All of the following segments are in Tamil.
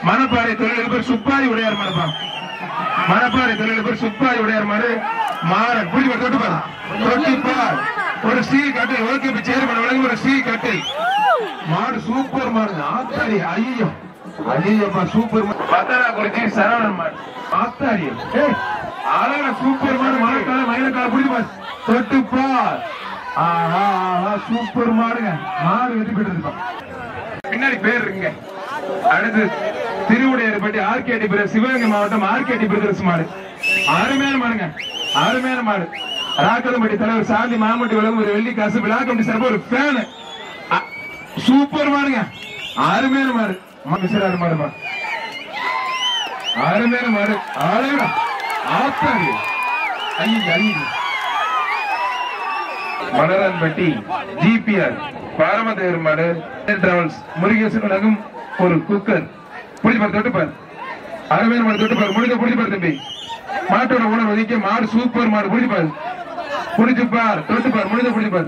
மணப்பாறை தொழிலதிபர் சுப்பாரி உடையார் மனப்பா மணப்பாறை தொழிலதிபர் சுப்பாரி உடையார் மாடு மாறன் புரியுமா தொட்டு பாரு தொட்டு பார் ஒரு ஸ்டீல் கட்டில் ஓகே சேர்மன் வழங்கும் ஒரு ஸ்டீல் கட்டில் மாடு சூப்பர் மாடு ஆத்தாடி ஐயோ ஐயப்பா சூப்பர் மாடு பத்தரா குறிச்சி சரவணன் மாடு ஆத்தாடி ஏய், அழகா சூப்பர் மாடு மழைக்கால மயிலக்கால புரிஞ்சு பாரு தொட்டு பார் ஆஹா ஆஹா சூப்பர் மாடுங்க மாடு வெற்றி பெற்றிருப்பான் பின்னாடி பேர் இருக்குங்க அடுத்து திருவுடையார்பட்டி ஆர்கேடி பிரதர்ஸ் சிவகங்கை மாவட்டம் ஆர்கேடி பிரதர்ஸ் மாடு அருமையான மாடுங்க அருமையான மாடு ராக்கதம்பட்டி தலைவர் சாந்தி மாமட்டி வழங்கும் ஒரு வெள்ளி காசு விழா கமிட்டி சார்பா ஒரு ஃபேன் சூப்பர் மாடுங்க அருமையான மாடு மிஸ்ராரு மாடுமா அருமையான மாடு அழகா ஆத்தாடி ஐயோ ஐயோ மலரன்பட்டி ஜிபிஆர் பாரமதேவர் மாடு டிராவல்ஸ் முருகேசன் வழங்கும் ஒரு குக்கர் புடிப்பார் தொட்டுப்பார் அருமையான மாடு தொட்டுப்பார் முடிஞ்ச புடிப்பார் தம்பி மாட்டோட உணவு ஒதுக்கி மாடு சூப்பர் மாடு புடிப்பார் புடிச்சுப்பார் தொட்டுப்பார் முடிஞ்ச புடிப்பார்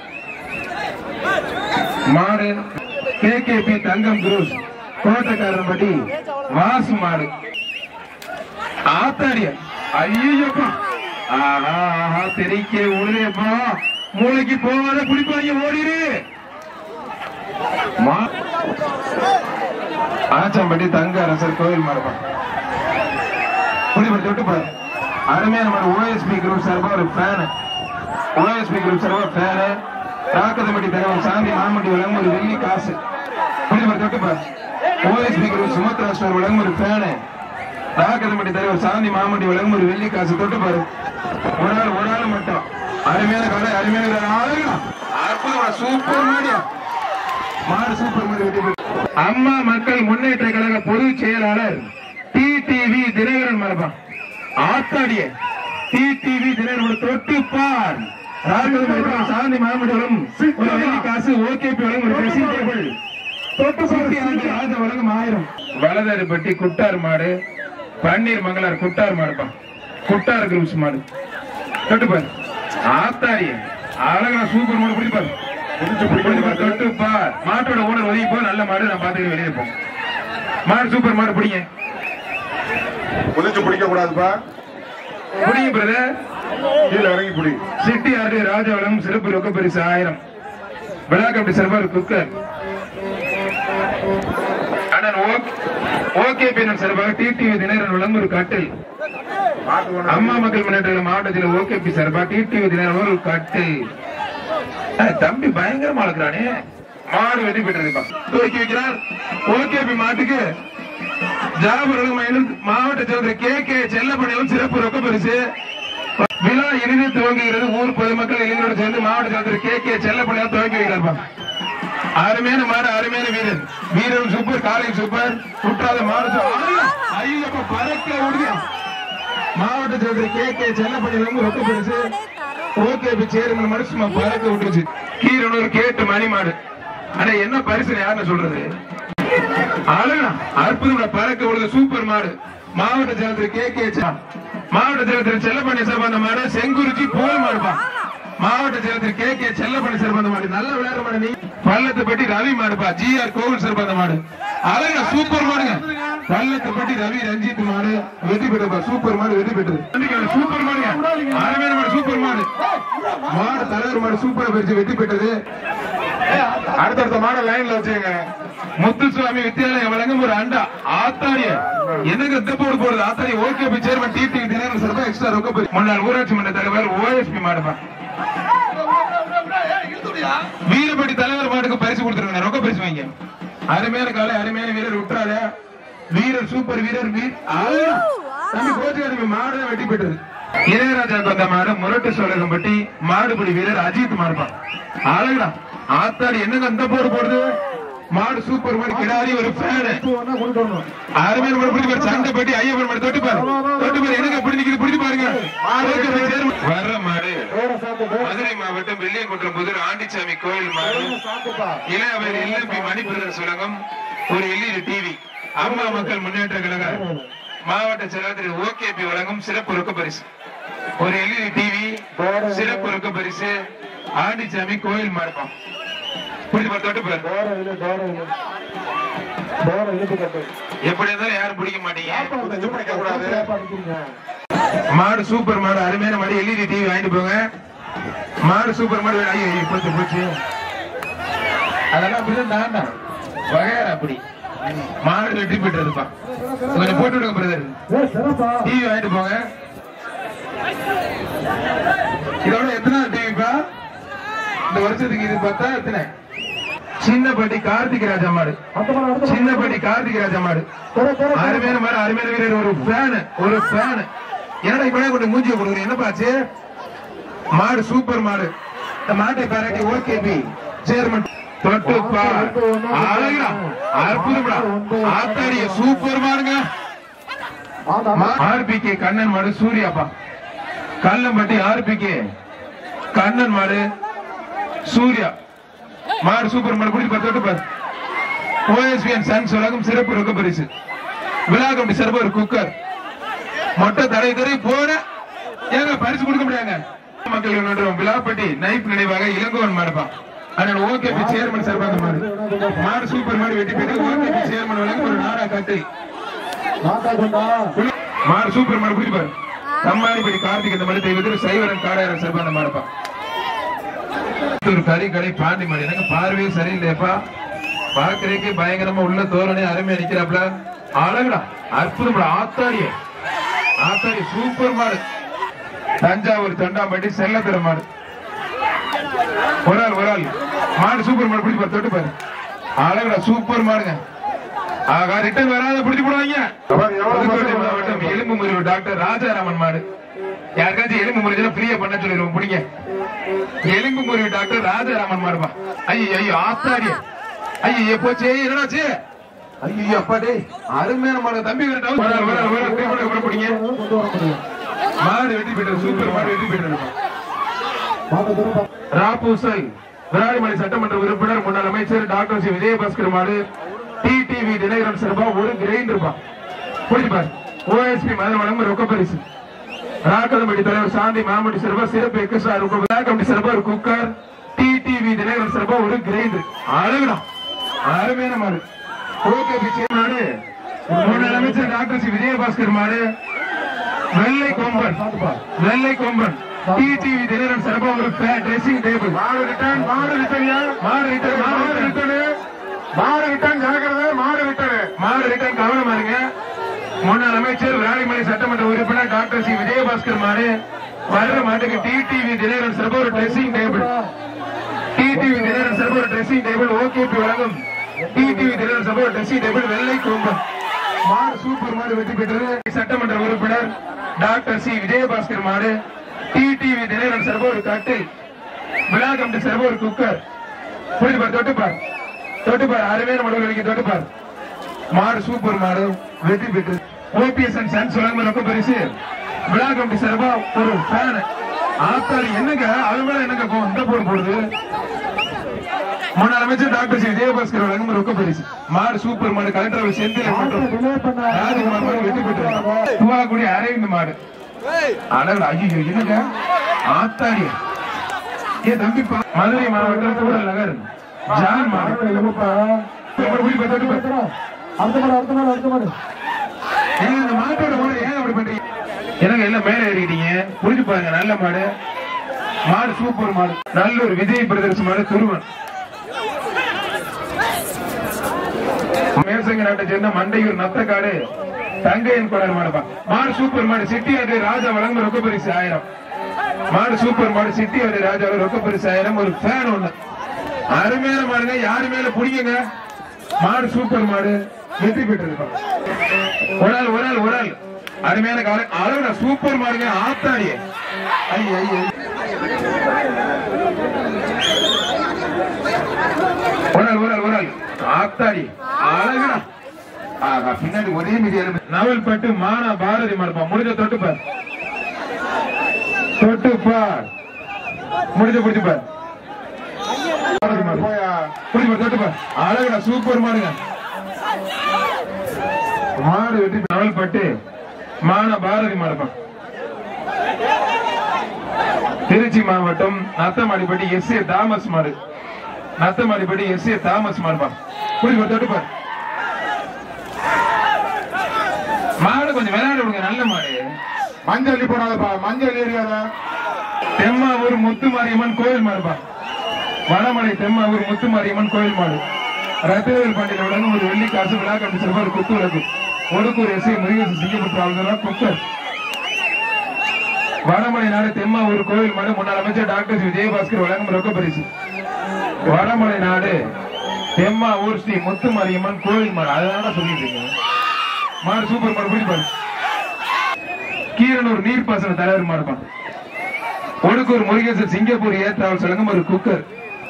மாடு கேகேபி தங்கம் குரூஸ் கோட்டக்காரன்பட்டி வாசு மாடு ஆத்தாடிய ஐயப்பா ஆஹா ஆஹா தெரிக்க ஓடுதேப்பா மூளைக்கு போகாத குடிப்பாங்க ஓடிரு மா- ஆச்சம்பட்டி தங்க அரசர் கோயில் மாடுப்பா புரியுது தொட்டு பாரு அருமையான மாடு ஓஎஸ்பி குரூப் சார்பா ஒரு ஃபேன் ஓஎஸ்பி குரூப் சார்பா ஃபேனு ராக்கதம்பட்டி தலைவர் சாந்தி மாமட்டி வழங்கும் ஒரு வெள்ளி காசு புரியுது தொட்டு பாரு ஓஎஸ்பி குரூப் சுமத்ரா ஸ்டோர் வழங்கும் ஒரு ஃபேனு ராக்கதம்பட்டி தலைவர் சாந்தி மாமட்டி வழங்கும் ஒரு வெள்ளி காசு தொட்டு பாரு ஒரு ஆள் ஒரு ஆள் மட்டும் அருமையான கடை அருமையான கடை. அழகா. அற்புதமா சூப்பர் மாடியா மாடு சூப்பர் மாடு வெற்றி பெற்று. அம்மா மக்கள் முன்னேற்ற கழக பொதுச் செயலாளர் டிடிவி தினகரன் மரபம் ஆத்தாடிய டிடிவி தினகரன் தொட்டு பார் ராஜகோபால் சாந்தி மாமண்டலம் ஒரு வெள்ளி காசு ஓகேபி வழங்கும் ஒரு dressing table. தொட்டு பார் ராஜ வழங்கும் ஆயிரம் வலதரிப்பட்டி குட்டார் மாடு பன்னீர் மங்களார் குட்டார் மாடுப்பா குட்டார் குரூப்ஸ் மாடு தொட்டு பாரு ஆத்தாடிய அழகா சூப்பர் மாடு பிடிப்பாரு தொட்டு பார் மாட்டோட ஓனர் ஒதுங்கி போ நல்ல மாடு நான் பாத்துக்கிட்டு வெளியே இருப்போம் மாடு சூப்பர் மாடு பிடிங்க குதிச்சு பிடிக்க கூடாதுப்பா பிடிங்க பிரதர் கீழே இறங்கி பிடி சிட்டி ஆர்டி ராஜாவளம் சிறப்பு ரொக்க பரிசு ஆயிரம் விழா கபடி சர்வர் குக்கர் அண்ணன் ஓகே பின்னர் சார்பாக டிடிவி தினகரன் வழங்கும் ஒரு கட்டில் மாட்டு வேணும். அம்மா மக்கள் முன்னேற்ற கழக மாவட்டத்தில் ஓகேபி சார்பா டிடிவி தினகரன் ஒரு கட்டில் ஏய், தம்பி பயங்கரமா இருக்கிறானே மாடு வெற்றி பெற்றிருப்பான் தூக்கி வைக்கிறார் ஓகேபி மாட்டுக்கு ஜாபர் மயிலும் மாவட்ட செயலர் கே கே செல்லப்பணியும் சிறப்பு ரொக்க பரிசு விழா இறுதி துவங்குகிறது ஊர் பொதுமக்கள் இளைஞரோடு சேர்ந்து மாவட்ட செயலர் கே கே செல்லப்பணியும் துவங்கி வைக்கிறார் அருமையான மாடு அருமையான வீரர் வீரரும் சூப்பர் காலையும் சூப்பர் குற்றாத மாடு சூப்பர். ஐயோ பறக்க விடுங்க மாவட்ட செயலர் கே கே செல்லப்பணியும் ரொக்க பரிசு ஓகே சேர்மன் மாடு சும்மா பறக்க விட்டுருச்சு கீரனூர் கேட்டு மணி மாடு ஆனா என்ன பரிசு யாருன்னு சொல்றது அழகா அற்புதம் பறக்க விடுது சூப்பர் மாடு மாவட்ட செயலர் கே கே மாவட்ட செயலர் செல்லப்பண்ணி சார்பந்த மாடு செங்குறிச்சி போல் மாடுப்பா மாவட்ட செயலர் கே கே செல்லப்பண்ணி சார்பந்த மாடு நல்ல விளையாடுற மாடு நீ பள்ளத்துப்பட்டி ரவி மாடுப்பா ஜிஆர் கோவில் சார்பந்த மாடு அழகா சூப்பர் மாடுங்க பள்ளத்துப்பட்டி ரவி ரஞ்சித் மாடு வெற்றி பெற்றப்பா சூப்பர் மாடு வெற்றி பெற்றது சூப்பர் மாடுங்க அருமையான மாடு சூப்பர் மாடு மாடு தலைவர் மாடு சூப்பரா பெருச்சு வெற்றி பெற்றது அடுத்தடுத்த மாடை லைன்ல வச்சுங்க முத்துசுவாமி வித்யாலயம் வழங்கும் ஒரு அண்டா ஆத்தாரிய எனக்கு இந்த போடு போடுது ஆத்தாரிய ஓகே சேர்மன் டிடி தினகரன் சார்பா எக்ஸ்ட்ரா ரொக்க போய் முன்னாள் ஊராட்சி மன்ற தலைவர் ஓஎஸ்பி மாடுப்பா வீரப்பட்டி தலைவர் மாட்டுக்கு பரிசு கொடுத்துருங்க ரொக்க பரிசு வாங்க அருமையான காலை அருமையான வீரர் விட்டுறாத வீரர் சூப்பர் வீரர் வீ- அழகா. தம்பி கோச்சுக்காதீங்க மாடு தான் வெட்டி பெற்றது இளையராஜா கொண்ட மாடு முரட்டு சோழகம்பட்டி மாடுபிடி வீரர் அஜித் மாடுப்பான் அழகா ஆத்தாடி என்னங்க அந்த போடு போடுது மாடு சூப்பர் மாடு கிடாரி ஒரு ஃபேனு அருமையான மாடு பிடிச்சு பாரு சண்டை பட்டி ஐயப்பன் மாடு தொட்டு பாரு தொட்டு பாரு எனக்கு பிடிச்சிக்கிது பிடிச்சு பாருங்க வர்ற மாடு மதுரை மாவட்டம் வெள்ளியங்குன்றம் புதூர் ஆண்டிச்சாமி கோயில் மாடு இளையவர் எல்எம்பி மணிப்பிரதர் சுலகம் ஒரு எல்இடி டிவி அம்மா மக்கள் முன்னேற்ற கழக மாவட்ட செயலாளர் ஓகேபி வழங்கும் சிறப்பு ரொக்க பரிசு ஒரு எல்இடி டிவி சிறப்பு ரொக்க பரிசு ஆண்டிச்சாமி கோயில் மாடுப்பான் புரிஞ்சு பாரு தொட்டு பாரு போற இழுப்பு கட்டு எப்படி இருந்தாலும் யாரும் பிடிக்க மாட்டீங்க குதிச்சு பிடிக்க கூடாது. நிக்கிறீங்க மாடு சூப்பர் மாடு அருமையான மாடு எல்இடி டிவி வாங்கிட்டு போங்க மாடு சூப்பர் மாடு ஐயோ ஐயோ, போச்சு போச்சு அதெல்லாம் அப்படிதான் தாண்டா வகையார அப்படி மாடு வெற்றி பெற்றதுப்பா கொஞ்சம் போட்டு விடுங்க பிரதர் ஏ சிறப்பா டிவி வாங்கிட்டு போங்க இதோட எத்தனை டிவிப்பா இந்த வருஷத்துக்கு இது பார்த்தா எத்தனை சின்னப்பட்டி கார்த்திக் ராஜா மாடு அந்த மாதிரி அடுத்த சின்னப்பட்டி கார்த்திக் ராஜா மாடு குறை குறை அருமையான மாடு அருமையான வீரர் ஒரு ஃபேன் ஒரு ஃபேன் என்னடா இப்ப கொண்டு மூஞ்சிய கொடுக்குறீங்க என்ன பாச்சு மாடு சூப்பர் மாடு இந்த மாட்டை பாராட்டி ஓகேபி சேர்மன் தொட்டுப்பா அழகா அற்புதம்டா ஆத்தாரிய சூப்பர் மாடுங்க ஆமா ஆர்பிகே கண்ணன் மாடு சூர்யாப்பா கல்லம்பட்டி ஆர்பிகே கண்ணன் மாடு சூர்யா மாடு சூப்பர் மாடு குடி பத்து பாரு ஓஎஸ்பிஎன் சன்ஸ் உலகம் சிறப்பு ரொக்க பரிசு விழா கம்பி சிறப்பு ஒரு குக்கர் மொட்டை தடை தடை போன ஏங்க பரிசு கொடுக்க முடியாங்க மக்கள் நன்றும் விழாப்பட்டி நைப் நினைவாக இளங்கோவன் மாடுப்பா அதனால ஓகேபி சேர்மன் சார்பாக மாடு மாடு சூப்பர் மாடு வெட்டி பெற்று ஓகேபி சேர்மன் வழங்கும் ஒரு நாடா கட்டில் மாட்டா கொண்டா மாடு சூப்பர் மாடு குடி பாரு கம்மாரிப்படி கார்த்திக் இந்த மாதிரி தெய்வத்தில் சைவரன் காடையாரன் சிறப்பான மாடுப்பா ஒரு கறி கடை பாண்டி மாடு எனக்கு பார்வையே சரியில்லையப்பா பாக்குறதுக்கு பயங்கரமா உள்ள தோரணை அருமையா நிக்கிறாப்ல அழகுடா அற்புதம்டா ஆத்தாடிய ஆத்தாடி சூப்பர் மாடு தஞ்சாவூர் தொண்டாம்பட்டி செல்லத்திர மாடு ஒரு ஆள் ஒரு ஆள் மாடு சூப்பர் மாடு பிடிச்சு பாரு தொட்டு பாரு அழகுடா சூப்பர் மாடுங்க ஆகா ரிட்டர்ன் வராத பிடிச்சு போடுவாங்க எவ்வளவு- எவ்வளவு புதுக்கோட்டை மாசம் மாவட்டம் எலும்பு முறிவு டாக்டர் ராஜாராமன் மாடு யாருக்காச்சும் எலும்பு முறிஞ்சுனா ஃப்ரீயா பண்ண சொல்லிடுவோம் பிடிங்க எலும்பு முறிவு டாக்டர் ராஜாராமன் மாடுப்பா ஐயோ ஐயோ ஆத்தாடி ஐயோ போச்சு என்னடாச்சு ஐயோ அப்பா டேய் அருமையான மாடு தம்பி வரட்டா வர வர வர வர வர பிடிங்க கொண்டு வர முடியும் மாடு வெட்டி போயிட்டு சூப்பர் மாடு வெட்டி போயிட்டு மாட்டை திரும்ப ராபூசல் விராலிமலை சட்டமன்ற உறுப்பினர் முன்னாள் அமைச்சர் டாக்டர் சி விஜயபாஸ்கர் மாடு டிடிவி தினகரன் சிறப்பா ஒரு கிரைண்டர் ரூபா புரிஞ்சுப்பார் ஓஎஸ்பி மதுமணம் ரொக்க பரிசு ராக்கதம்பட்டி தலைவர் சாந்தி மாமட்டி சிறப்பா சிறப்பு எக்கசா இருக்கும் கமிட்டி சிறப்பா ஒரு குக்கர் டிடிவி தினகரன் சிறப்பா ஒரு கிரைண்டர் அழகுடா அருமையான மாடு ஓகே மாடு முன்னாள் அமைச்சர் டாக்டர் சி விஜயபாஸ்கர் மாடு வெள்ளை கொம்பன் வெள்ளை கொம்பன் டிடிவி தினகரன் சிறப்பா ஒரு ட்ரெஸ்ஸிங் டேபிள் மாடு ரிட்டர்ன் மாடு ரிட்டர்ன்யா மாடு ரிட்டர்ன் மாடு மாடு ரிட்டர்ன் ரிட்டர்ன் மாடு ரிட்டர்ன் ஜாக்கிரதை மாடு ரிட்டர்ன் மாடு ரிட்டர்ன் கவனமா இருங்க முன்னாள் அமைச்சர் விராலிமலை சட்டமன்ற உறுப்பினர் டாக்டர் சி விஜயபாஸ்கர் மாடு வர்ற மாட்டுக்கு டிடிவி தினகரன் சிறப்பு ஒரு ட்ரெஸ்ஸிங் டேபிள் டிடிவி தினகரன் சிறப்பு ஒரு ட்ரெஸ்ஸிங் டேபிள் ஓகேபி வழங்கும் டிடிவி தினகரன் சிறப்பு ஒரு ட்ரெஸ்ஸிங் டேபிள் வெள்ளை கொம்பன் மாடு சூப்பர் மாடு வெற்றி பெற்றது சட்டமன்ற உறுப்பினர் டாக்டர் சி விஜயபாஸ்கர் மாடு டிடிவி தினகரன் சிறப்பு ஒரு கட்டில் விழா கமிட்டி சிறப்பு ஒரு குக்கர் புரியுது பார் தொட்டுப்பார் தொட்டுப்பார் அருமையான மாடு வரைக்கும் தொட்டுப்பார் மாடு சூப்பர் மாடு வெற்றி பெற்று ஓபிஎஸ் அண்ட் சன்ஸ் வழங்கும் ரொக்க பரிசு விழா கமிட்டி சிறப்பா ஒரு ஃபேன் ஆத்தாடி என்னங்க அது மேல என்னங்க கோவம்? இந்த போடு போடுது முன்னாள் அமைச்சர் டாக்டர் சி விஜயபாஸ்கர் வழங்கும் ரொக்க பரிசு மாடு சூப்பர் மாடு கலெக்டர் செந்தில் மற்றும் டிலே பண்ண ராஜகுமார் மாடு வெற்றி பெற்று துவாக்குடி அரவிந்த் மாடு அழகு ஐயோ என்னங்க ஆத்தாடி ஏ தம்பி பா- மதுரை மாவட்டம் சூழல் நகர் ஜான் மாடு எலும்புப்பா போய் பத்து பத்து பத்து. அடுத்த மாடு அடுத்த மாடு அடுத்த மாடு ஏங்க இந்த மாட்டோட மாடு ஏன் அப்படி பண்றீங்க எனக்கு எல்லாம் மேல ஏறிட்டீங்க புரிஞ்சு பாருங்க நல்ல மாடு மாடு சூப்பர் மாடு நல்ல ஒரு விஜய் பிரதர்ஸ் மாடு துருவன் மேசங்க நாட்டை சேர்ந்த மண்டையூர் நத்தக்காடு தங்கையன் கொடர் மாடுப்பா மாடு சூப்பர் மாடு சிட்டியாடு ராஜா வழங்கும் ரொக்க பரிசு ஆயிரம் மாடு சூப்பர் மாடு சிட்டியாடு ராஜா ரொக்க பரிசு ஆயிரம் ஒரு ஃபேன் ஒண்ணு அருமையான மாடுங்க யாரு மேல புடிங்க மாடு சூப்பர் மாடு வெற்றி பெற்றிருக்கோம் ஒரு ஆள் ஒரு ஆள் ஒரு ஆள் அருமையான காலை அளவுல சூப்பர் மாடுங்க ஆத்தாடிய ஐய ஐய ஒரு ஆள் ஒரு ஆள் ஒரு ஆள் ஆத்தாடி அழகுடா ஆகா பின்னாடி ஒரே மீதி எலும்பு நவல் பட்டு மானா பாரதி மரப்பா முடிஞ்ச தொட்டுப்பார் தொட்டுப்பார் முடிஞ்ச பிடிச்சுப்பார் பாரதி மாடு போயா புரியுமா தொட்டுப்பா அழகுடா சூப்பர் மாடுங்க மாடு வெட்டி நவல் பட்டு மான பாரதி மாடுப்பா திருச்சி மாவட்டம் நத்தமாடிப்பட்டி எஸ் ஏ தாமஸ் மாடு நத்தமாடிப்பட்டி எஸ் ஏ தாமஸ் மாடுப்பா புரியுமா தொட்டுப்பா கொஞ்சம் விளையாட விடுங்க நல்ல மாடு மஞ்சள் அள்ளி போடாதப்பா மஞ்சள் ஏரியாத தெம்மாவூர் முத்துமாரியம்மன் கோயில் மாடுப்பா வடமலை தெம்மாவூர் முத்துமாரியம்மன் கோயில் மாடு ரத்தவேல் பாண்டியில் விளங்கும் ஒரு வெள்ளி காசு விழா கண்டு சிறுவர் குத்து விளக்கு ஒடுக்கூர் எஸ்ஐ முருகேசன் சிங்கப்பட்டு ஆளுநர் குக்கர் வடமலை நாடு தெம்மாவூர் கோயில் மாடு முன்னாள் அமைச்சர் டாக்டர் சி விஜயபாஸ்கர் வழங்கும் ரொக்க பரிசு வடமலை நாடு தெம்மாவூர் ஸ்ரீ முத்துமாரியம்மன் கோயில் மாடு அதனால சொல்லிட்டு இருக்கேன் மாடு சூப்பர் மாடு பிடிப்பாரு கீரனூர் நீர்ப்பாசன தலைவர் மாடுப்பான் ஒடுக்கூர் முருகேசன் சிங்கப்பூர் ஏற்றாவல் சொல்லுங்க ஒரு குக்கர்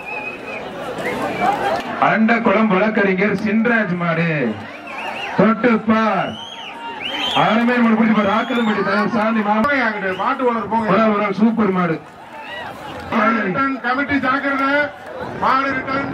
அண்ட குளம் வழக்கறிஞர் சின்ராஜ் மாடு தொட்டு பார் ஆரமே மாடு பிடிச்சி பார் ராக்கலம்பட்டி தலைவர் சாந்தி மாமா போங்க அங்கிட்டு மாட்டு ஓனர் போங்க ஒரு ஆள், ஒரு ஆள் சூப்பர் மாடு மாடு ரிட்டர்ன் கமிட்டி ஜாக்கிரதை மாடு ரிட்டர்ன்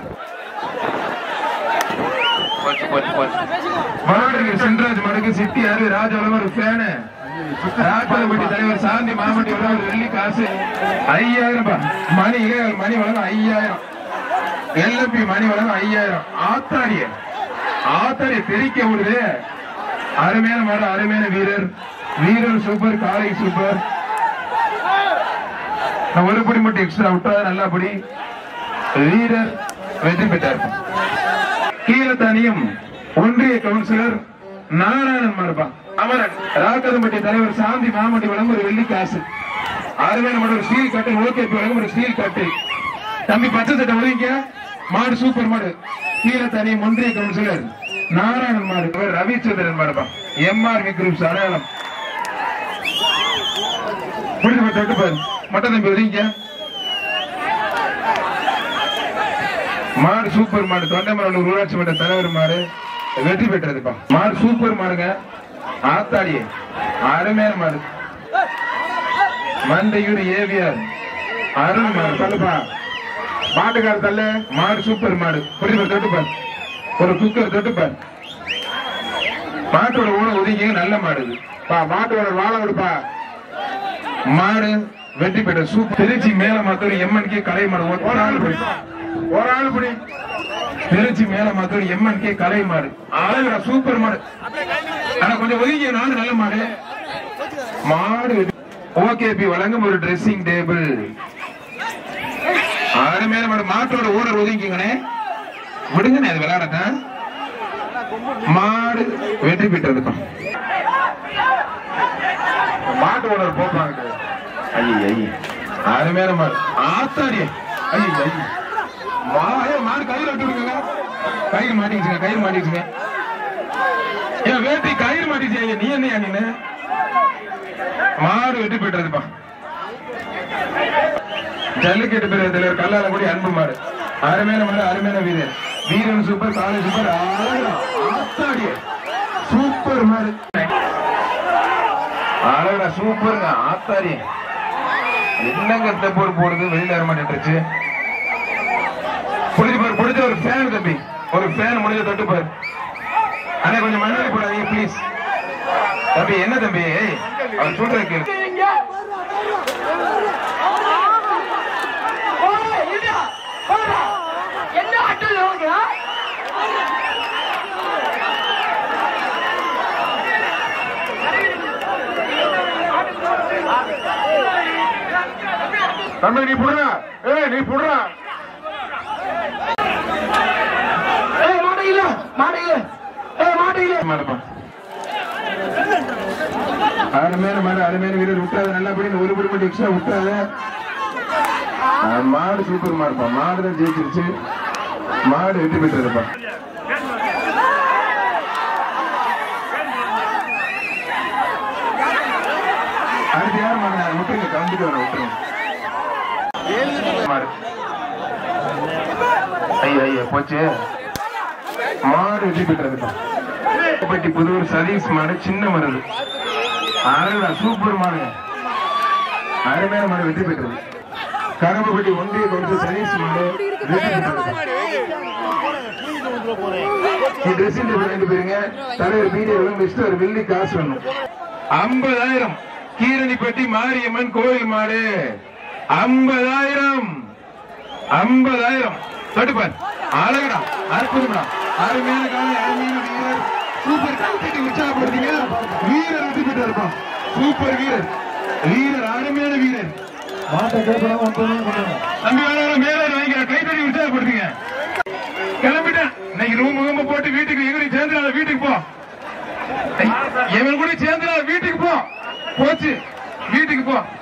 மாடு சின்ராஜ் மாடுக்கு சிட்டி அரு ராஜவளம் ஒரு ஃபேனு ராக்கலம்பட்டி தலைவர் சாந்தி மாமட்டி ஒரு ஆள் வெள்ளி காசு ஐயாயிரம் ரூபாய் மணி இளையல் மணி வழங்கும் ஐயாயிரம் எல்எப்பி மணி வழங்கும் ஐயாயிரம் ஆத்தாரிய ஆத்தாரிய தெரிக்க விடுது அருமையான மாடு அருமையான வீரர் வீரர் சூப்பர் காலை சூப்பர் நான் ஒரு படி மட்டும் எக்ஸ்ட்ரா விட்டா நல்லா படி வீரர் வெற்றி பெற்றார் கீழத்தானியம் ஒன்றிய கவுன்சிலர் நாராயணன் மாடுப்பா அமரன் ராக்கதம்பட்டி தலைவர் சாந்தி மாமட்டி வழங்கும் ஒரு வெள்ளி காசு அருமையான மாடு ஒரு ஸ்டீல் கட்டில் ஓகே வழங்கும் ஒரு ஸ்டீல் கட்டில் தம்பி பச்சை சட்டை ஒதுங்க மாடு சூப்பர் மாடு கீழத்தானியம் ஒன்றிய கவுன்சிலர் நாராயணன் மாடு இவர் ரவிச்சந்திரன் மாடுப்பா எம்ஆர் குரூப்ஸ் அடையாளம் புரிஞ்சு தொட்டு பாரு மட்டன் தம்பி ஒதுங்க மாடு சூப்பர் மாடு தொண்டைமரம் ஊராட்சி மன்ற தலைவர் மாடு வெற்றி பெற்றதுப்பா மாடு சூப்பர் மாடுங்க ஆத்தாடி அருமையான மாடு மந்தையூர் ஏவியார் அருண் மாடு சொல்லுப்பா மாட்டுக்கார தள்ளு மாடு சூப்பர் மாடு புரியுது தொட்டுப்பார் ஒரு குக்கர் தொட்டுப்பார் மாட்டோட ஊன ஒதுங்கி நல்ல மாடு இது பா மாட்டு ஓனர் வாழ விடுப்பா மாடு வெற்றி பெற்ற சூப்பர் திருச்சி மேல மாத்தூர் எம்என் கே கலை மாடு ஒரு ஒரு ஆள் ஆள் பிடி. பிடி ஒரு ஆள் பிடி திருச்சி மேல மாத்தூர் எம்என் கே கலை மாடு அழகுடா சூப்பர் மாடு ஆனா கொஞ்சம் ஒதுங்கிய நாடு நல்ல மாடு மாடு ஓகேபி வழங்கும் ஒரு ட்ரெஸ்ஸிங் டேபிள் அருமையான மாடு மாட்டோட ஓனர் ஒதுங்கிங்கண்ணே விடுங்கண்ணே அது விளையாடத்தான் மாடு வெற்றி பெற்றதுக்கும் மாட்டு ஓனர் போப்பாங்க ஐய ஐய அருமையான மாடு ஆத்தாடிய ஐய ஐய மாடு மாடு கயிறு விட்டு விடுங்க கயிறு மாட்டிக்கிச்சுங்க கயிறு மாட்டிக்கிச்சுங்க ஏன் வேட்டி கயிறு மாட்டிச்சு ஐயா நீ என்னையா நீனு மாடு வெட்டி போயிட்டதுப்பா ஜல்லிக்கட்டு பிரிவு தலைவர் கல்லால கூடி அன்பு மாடு அருமையான மாடு அருமையான வீரர் வீரன் சூப்பர் காலை சூப்பர் அழகா ஆத்தாடிய சூப்பர் மாடு அழகா சூப்பருங்க ஆத்தாடி என்னங்க தெப்போர் போடுது வெளியில வர மாட்டேன்ருச்சு புடிச்சு பாரு புடிச்ச ஒரு ஃபேன் தம்பி ஒரு ஃபேன் முடிஞ்ச தொட்டு பாரு அண்ணா கொஞ்சம் மண்ணாடி போடாதீங்க ப்ளீஸ் தம்பி என்ன தம்பி ஏய், அவர் சொல்ற கேளு என்ன ஆட்டோல வாங்குறா தம்பி நீ புடுறா ஏய் நீ புடுறா ஏய் மாடையில மாடையில ஏய் மாடையில மாடுப்பா அருமையான மாடு அருமையான வீரர் விட்டாத நல்லா படி ஒரு படி மட்டும் எக்ஸ்ட்ரா விட்டாத ஆ, மாடு சூப்பர் மாடுப்பா மாடு தான் ஜெயிச்சிருச்சு மாடு வெற்றி பெற்றதுப்பா அடுத்து யார் மாடு முட்டைங்க கலந்துட்டு வர விட்டுருங்க மாடு ஐயா ஐயா போச்சு மாடு வெற்றி பெற்றதுப்பா பட்டி புதூர் சதீஷ் மாடு சின்ன மருது அழகா சூப்பர் மாடு அருமையான மாடு வெற்றி பெற்றது கரும்புப்பட்டி ஒன்றிய கவுன்சில் சதீஷ் மாடு வெற்றி பெற்றது ட்ரெஸ்ஸிங் டேபிள் வாங்கிட்டு போயிருங்க தலைவர் பீடியோ மிஸ்டர் ஒரு வெள்ளி காசு வேணும் ஐம்பதாயிரம் கீரணிப்பட்டி மாரியம்மன் கோயில் மாடு ஐம்பதாயிரம் ஐம்பதாயிரம் தடுப்பார் அழகடா அற்புதம்டா அருமையான காலை அருமையான வீரர் சூப்பர் கட்டி உற்சாகப்படுத்தீங்க வீரர் இருப்பான் சூப்பர் வீரர் வீரர் அருமையான வீரர் மாட்டை கேட்கலாம் ஒன்று பண்ணுங்க தம்பி வேற மேல வாங்கிக்கிற கைத்தறி உற்சாகப்படுத்துங்க கிளம்பிட்டேன் இன்னைக்கு ரூம் ரூம் போட்டு வீட்டுக்கு எங்க சேர்ந்துடாத வீட்டுக்கு போ இவன் கூட சேர்ந்துடாத வீட்டுக்கு போ போச்சு வீட்டுக்கு போ